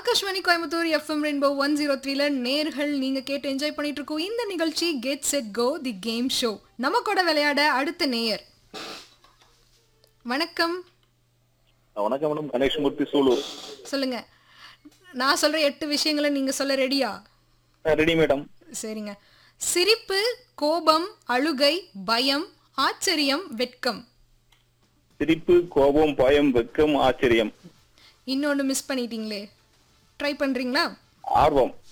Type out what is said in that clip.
Akashvani Coimbatore FM rainbow one zero த்ரீல நேர்கள் நீங்க கேட்டு என்ஜாய் பண்ணிட்டு இருக்கோம் இந்த நிகழ்ச்சி get set go the game show நம்ம கூட விளையாட அடுத்த நேயர் வணக்கம் வணக்கம் மேடம் கணேஷ்மூர்த்தி சூலூர் சொல்லுங்க நான் சொல்ற எட்டு விஷயங்களை நீங்க சொல்ல ரெடியா ரெடி மேடம் சரிங்க சிரிப்பு கோபம் அழுகை பயம் ஆச்சரியம் வெட்கம் சிரிப்பு கோபம் பயம் வெக்கம் ஆச்சரியம் இன்னொன்னு மிஸ் பண்ணிட்டீங்களே ட்ரை பண்றீங்களா ஆர்வம்